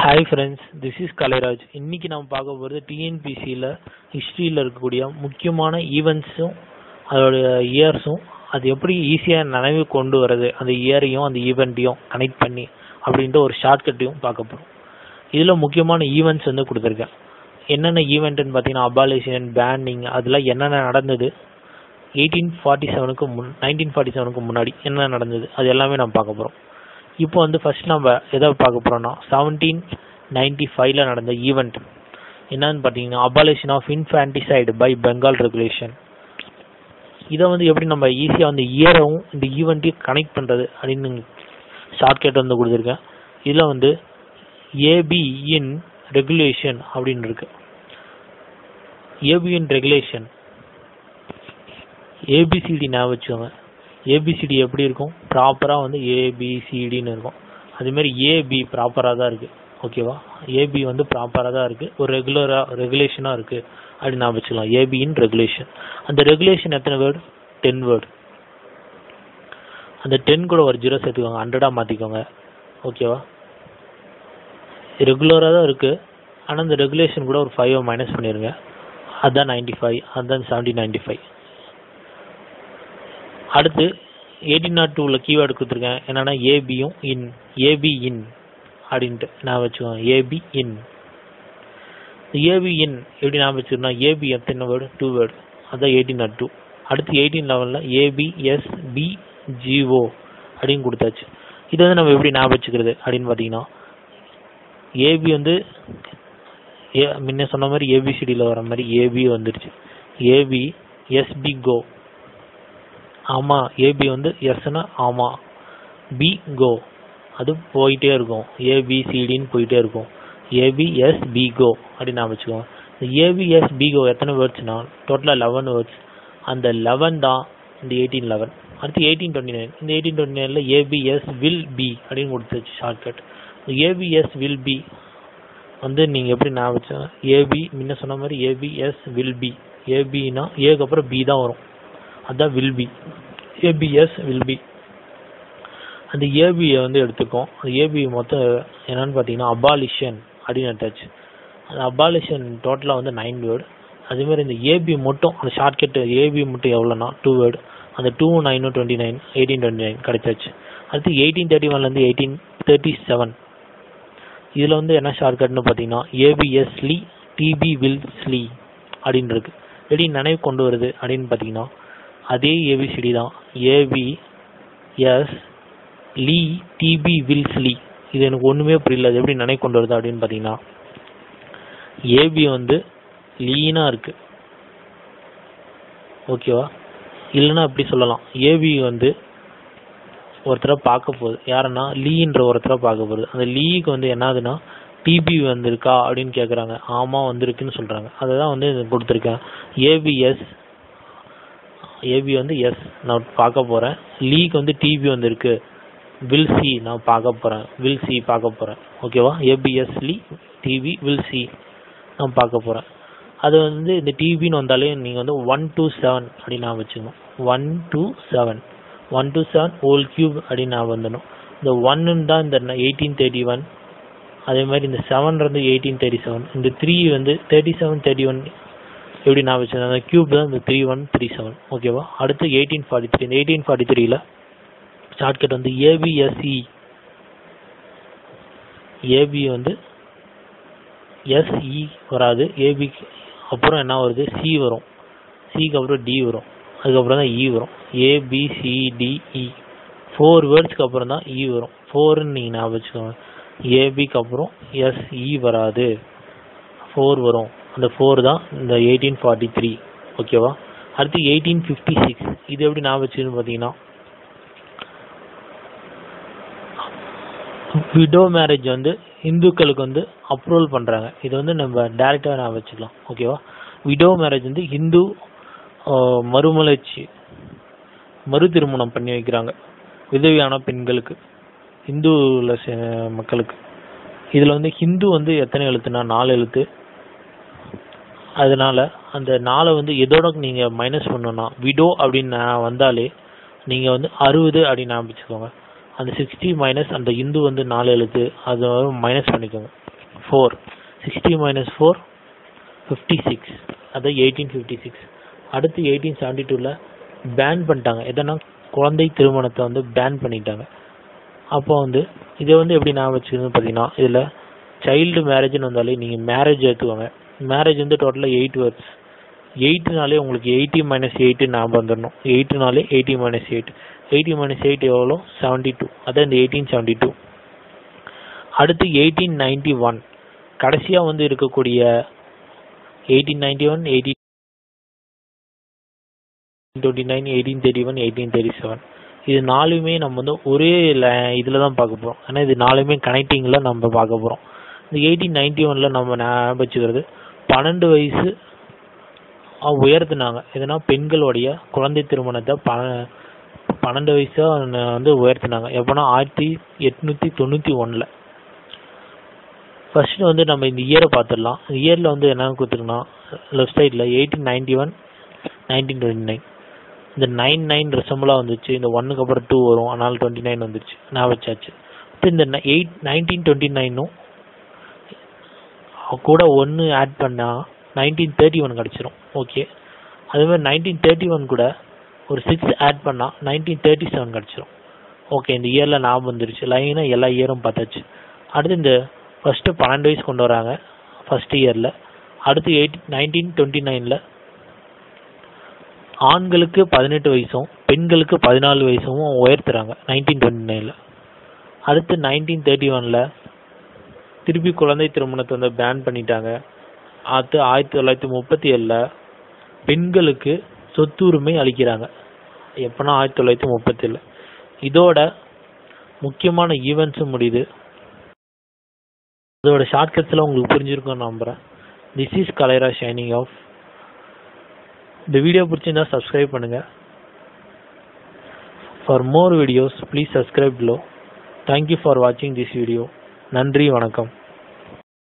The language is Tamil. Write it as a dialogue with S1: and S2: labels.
S1: hi friends this is Kalairaj இன்னைக்கு நம்ம பார்க்க போகிறது டிஎன்பிசியில் ஹிஸ்ட்ரியில் இருக்கக்கூடிய முக்கியமான ஈவெண்ட்ஸும் அதோடைய இயர்ஸும் அது எப்படி ஈஸியாக நினைவு கொண்டு வர்றது அந்த இயரையும் அந்த ஈவெண்ட்டையும் கனெக்ட் பண்ணி அப்படின்ட்டு ஒரு ஷார்ட்கட்டையும் பார்க்க போகிறோம் இதில் முக்கியமான ஈவெண்ட்ஸ் வந்து கொடுத்துருக்கேன் என்னென்ன ஈவெண்ட்டுன்னு பார்த்தீங்கன்னா அபாலிஷன் பேனிங் அதெல்லாம் என்னென்ன நடந்தது எயிட்டீன் ஃபார்ட்டி செவனுக்கு முன் நைன்டீன் ஃபார்ட்டி செவனுக்கு முன்னாடி என்ன நடந்தது அது எல்லாமே நம்ம பார்க்க போகிறோம் இப்போ வந்து ஃபர்ஸ்ட் நம்ம எதை பார்க்க போகிறோம்னா செவன்டீன் நைன்டி ஃபைவ்ல நடந்த ஈவெண்ட் என்னன்னு பார்த்தீங்கன்னா abolition of infanticide by Bengal regulation இதை வந்து எப்படி நம்ம ஈஸியாக வந்து இயரவும் இந்த ஈவெண்ட்டையும் கனெக்ட் பண்ணுறது அப்படின்னு ஷார்ட்கட் வந்து கொடுத்துருக்கேன் இதில் வந்து ஏபி இன் ரெகுலேஷன் அப்படின்னு இருக்கு ஏபி இன் ரெகுலேஷன் ஏபிசிடி ஞாபகம் வச்சுக்கோங்க ஏபிசிடி எப்படி இருக்கும் ப்ராப்பராக வந்து ஏபிசிடின்னு இருக்கும் அதேமாதிரி ஏபி ப்ராப்பராக தான் இருக்குது ஓகேவா ஏபி வந்து ப்ராப்பராக தான் இருக்குது ஒரு ரெகுலராக ரெகுலேஷனாக இருக்குது அப்படின்னு நான் வச்சுக்கலாம் ஏபியின் ரெகுலேஷன் அந்த ரெகுலேஷன் எத்தனை வேர்டு டென் வேர்டு அந்த டென் கூட ஒரு ஜீரோ சேர்த்துக்கோங்க ஹண்ட்ரடாக மாற்றிக்கோங்க ஓகேவா ரெகுலராக தான் இருக்குது ஆனால் அந்த ரெகுலேஷன் கூட ஒரு ஃபைவ் மைனஸ் பண்ணிடுங்க அதுதான் நைன்டி ஃபைவ் அதுதான் செவன்டீன் நைன்டி ஃபைவ் அடுத்து எயிட்டீன் நாட் டூவில் கீவேர்டு கொடுத்துருக்கேன் என்னன்னா ஏபியும் இன் ஏபி இன் அப்படின்ட்டு நான் வச்சுக்கோங்க ஏபி இன் ஏபி இன் எப்படி நான் வச்சுக்கணும்னா ஏபி எத்தனை வேர்டு டூ வேர்டு அதான் எயிட்டீன் நாட் டூ அடுத்து எயிட்டீன் லெவலில் ஏபி எஸ் பி ஜிஓ அப்படின்னு கொடுத்தாச்சு இது வந்து நம்ம எப்படி ஞாபகம் வச்சுக்கிறது அப்படின்னு பார்த்தீங்கன்னா ஏபி வந்து ஏ முன்ன சொன்ன மாதிரி ஏபிசிடியில் வர மாதிரி ஏபி வந்துருச்சு ஏபி எஸ்பி கோ ஆமாம் ஏபி வந்து எஸ்னா ஆமாம் பி கோ அது போயிட்டே இருக்கும் ஏபிசிடின்னு போயிட்டே இருக்கும் ஏபிஎஸ் பி கோ அப்படின்னு நான் வச்சுக்கோங்க இந்த ஏபிஎஸ் பி கோ எத்தனை வேர்ட்ஸ்னா டோட்டலாக லெவன் வேர்ட்ஸ் அந்த லெவன் தான் இந்த எயிட்டீன் லெவன் அடுத்து எயிட்டீன் டுவெண்ட்டி நைன் இந்த எயிட்டீன் டுவெண்ட்டி நைனில் ஏபிஎஸ் வில் பி அப்படின்னு கொடுத்துச்சு ஷார்ட்கட் ஏபிஎஸ் வில் பி வந்து நீங்கள் எப்படி நான் வச்சேன் ஏபி முன்ன சொன்ன மாதிரி ஏபிஎஸ் வில் பி ஏபினா ஏக்கு அப்புறம் பி தான் வரும் அதுதான் will P ABS will P அந்த ஏபியை வந்து எடுத்துக்கோம் அந்த ஏபி மொத்தம் என்னன்னு பார்த்தீங்கன்னா அபாலிஷன் அப்படின்னு எடுத்தாச்சு அந்த அபாலிஷன் டோட்டலாக வந்து நைன் வேர்டு அதேமாதிரி இந்த ஏபி மட்டும் அந்த ஷார்ட்கட் ஏபி மட்டும் எவ்வளோனா டூ வேர்டு அந்த டூ நைனும் twenty nine eighteen twenty nine கிடைச்சாச்சு அடுத்து எயிட்டீன் தேர்ட்டி ஒன்லேருந்து எயிட்டீன் தேர்ட்டி செவன் இதில் வந்து என்ன ஷார்ட்கட்னு பார்த்தீங்கன்னா ஏபிஎஸ் ஸ்லீ டிபி வில் ஸ்லீ அப்படின்னு இருக்கு எப்படி நினைவு கொண்டு வருது அப்படின்னு பார்த்தீங்கன்னா அதே ஏபிசிடி தான் ஏபி எஸ் லீ டிபி வில் ஸ்லீ இது எனக்கு ஒன்றுமே புரியல அது எப்படி நினைவு கொண்டு வருது அப்படின்னு பார்த்தீங்கன்னா ஏபி வந்து லீனாக இருக்கு ஓகேவா இல்லைன்னா அப்படி சொல்லலாம் ஏபி வந்து ஒருத்தரை பார்க்க போகுது யாருன்னா லீன்ற ஒருத்தரை பார்க்க போகுது அந்த லீக்கு வந்து என்னதுன்னா டிபி வந்திருக்கா அப்படின்னு கேட்குறாங்க ஆமாம் வந்திருக்குன்னு சொல்கிறாங்க அதை தான் வந்து கொடுத்துருக்கேன் ஏபிஎஸ் ஏபி வந்து எஸ் நான் பார்க்க போகிறேன் லீக்கு வந்து டிபி வந்திருக்கு வில் சி நான் பார்க்க போகிறேன் வில் சி பார்க்க போகிறேன் ஓகேவா ஏபிஎஸ் லீ டிவி வில் சி நான் பார்க்க போகிறேன் அது வந்து இந்த டிவின்னு வந்தாலே நீங்கள் வந்து ஒன் டூ செவன் அப்படின்னு நான் வச்சுக்கணும் one two seven one two seven whole cube அப்படின்னு நான் வந்துடணும் இந்த ஒன்னு தான் இந்த எயிட்டீன் தேர்ட்டி ஒன் அதே மாதிரி இந்த செவன் வந்து எயிட்டீன் தேர்ட்டி செவன் இந்த த்ரீ வந்து தேர்ட்டி செவன் தேர்ட்டி ஒன் எப்படி நான் வச்சிருந்தேன் அந்த கியூப் தான் இந்த த்ரீ ஒன் த்ரீ செவன் ஓகேவா அடுத்து எயிட்டீன் ஃபார்ட்டி த்ரீ இந்த எயிட்டீன் ஃபார்ட்டி த்ரீல ஷார்ட்கட் வந்து ஏபிஎஸ்இ ஏபி வந்து எஸ்இ வராது ஏபி அப்புறம் என்ன வருது சி வரும் சிக்கு அப்புறம் டி வரும் அதுக்கப்புறம் தான் இ வரும் ஏபிசிடிஇ ஃபோர் வேர்ட்ஸ்க்கு அப்புறம் தான் இ வரும் ஃபோர்னு நீங்கள் ஞாபகம் வச்சுக்கோங்க ஏபிக்கு அப்புறம் எஸ்இ வராது ஃபோர் வரும் அந்த ஃபோர் தான் இந்த எயிட்டீன் ஃபார்ட்டி த்ரீ ஓகேவா அடுத்து எயிட்டீன் ஃபிஃப்டி சிக்ஸ் இது எப்படி ஞாபகம் வச்சுன்னு பார்த்தீங்கன்னா விடோ மேரேஜ் வந்து இந்துக்களுக்கு வந்து அப்ரூவல் பண்ணுறாங்க இது வந்து நம்ம டேரெக்டாக நான் வச்சுக்கலாம் ஓகேவா விடோ மேரேஜ் வந்து ஹிந்து மறுமலர்ச்சி மறு திருமணம் பண்ணி வைக்கிறாங்க விதவியான பெண்களுக்கு இந்துவில் மக்களுக்கு இதில் வந்து ஹிந்து வந்து எத்தனை எழுத்துனா நாலு எழுத்து அதனால அந்த நாளை வந்து எதோட நீங்கள் மைனஸ் பண்ணணும்னா விடோ அப்படின்னு வந்தாலே நீங்கள் வந்து அறுபது அப்படின்னு ஞாபகம் வச்சுக்கோங்க அந்த சிக்ஸ்டி மைனஸ் அந்த இந்து வந்து நாலு எழுத்து அதை மைனஸ் பண்ணிக்கோங்க four sixty minus four fifty six அது எயிட்டீன் ஃபிஃப்டி சிக்ஸ் அடுத்து எயிட்டீன் செவன்டி டூவில் பேன் பண்ணிட்டாங்க எதனா குழந்தை திருமணத்தை வந்து பேன் பண்ணிட்டாங்க அப்போ வந்து இதை வந்து எப்படி நான் வச்சுக்கணும்னு பார்த்தீங்கன்னா இதில் சைல்டு மேரேஜ்னு வந்தாலே நீங்கள் மேரேஜ் எடுத்துக்கோங்க மேரேஜ் வந்து டோட்டலாக எயிட் வேர்ட்ஸ் எயிட்டுனாலே உங்களுக்கு எயிட்டி மைனஸ் எயிட்டு ஞாபகம் வந்துடணும் எயிட்டுனாலே eighty minus eight eighty minus eight எவ்வளோ செவன்ட்டி டூ அதான் இந்த எயிட்டீன் செவன்ட்டி டூ அடுத்து எயிட்டீன் நைன்டி ஒன் கடைசியாக வந்து இருக்கக்கூடிய eighteen ninety one eighteen twenty nine eighteen thirty one eighteen thirty seven இது நாலுமே நம்ம வந்து ஒரே இதில் தான் பார்க்க போகிறோம் ஏன்னா இது நாலுமே கனெக்டிங்கில் நம்ம பார்க்க போகிறோம் இந்த எயிட்டீன் நைன்டி ஒனில் நம்ம ஞாபகம் வச்சுக்கிறது பன்னெண்டு வயசு அஹ் உயர்த்தினாங்க எதுனா பெண்களுடைய குழந்தை திருமணத்தை ப பன்னெண்டு வயசாக வந்து உயர்த்தினாங்க எப்போனா ஆயிரத்தி எட்நூற்றி தொண்ணூற்றி ஒன்றில் ஃபர்ஸ்ட் வந்து நம்ம இந்த இயரை பார்த்துடலாம் இந்த இயரில் வந்து என்ன கொடுத்துருக்கோன்னா லெஃப்ட் சைடில் eighteen ninety one nineteen twenty nine இந்த நைன் நைன் ரெசம்பிளாக வந்துச்சு இந்த ஒன்னுக்கு அப்புறம் டூ வரும் அதனால டுவெண்ட்டி நைன் வந்துருச்சு நான் வச்சாச்சு இப்போ இந்த எயிட் நைன்டீன் டுவெண்ட்டி நைனும் கூட ஒன்று ஆட் பண்ணால் நைன்டீன் தேர்ட்டி ஒன் கிடச்சிரும் ஓகே அதுமாதிரி நைன்டீன் தேர்ட்டி ஒன் கூட ஒரு சிக்ஸ் ஆட் பண்ணால் நைன்டீன் தேர்ட்டி செவன் கிடச்சிரும் ஓகே இந்த இயரில் ஞாபகம் வந்துருச்சு லைனாக எல்லா இயரும் பார்த்தாச்சு அடுத்து இந்த ஃபஸ்ட்டு பன்னெண்டு வயசு கொண்டு வராங்க ஃபஸ்ட் இயரில் அடுத்து எயிட் நைன்டீன் டுவெண்ட்டி நைனில் ஆண்களுக்கு பதினெட்டு வயசும் பெண்களுக்கு பதினாலு வயசும் உயர்த்துறாங்க நைன்டீன் டுவெண்ட்டி நைனில் அடுத்து நைன்டீன் தேர்ட்டி ஒனில் திருப்பி குழந்தை திருமணத்தை வந்து பேன் பண்ணிட்டாங்க அடுத்து ஆயிரத்தி தொள்ளாயிரத்தி முப்பத்தி ஏழில் பெண்களுக்கு சொத்துரிமை அளிக்கிறாங்க எப்போனா ஆயிரத்தி தொள்ளாயிரத்தி முப்பத்தேழு இதோட முக்கியமான ஈவெண்ட்ஸும் முடியுது அதோட ஷார்ட்கட்ஸ்லாம் உங்களுக்கு புரிஞ்சிருக்கும்னு நம்புகிறேன் திஸ் இஸ் கலைரா ஷைனிங் ஆஃப் இந்த வீடியோ பிடிச்சிருந்தா சப்ஸ்கிரைப் பண்ணுங்கள் for more videos please subscribe below thank you for வாட்சிங் திஸ் வீடியோ நன்றி வணக்கம்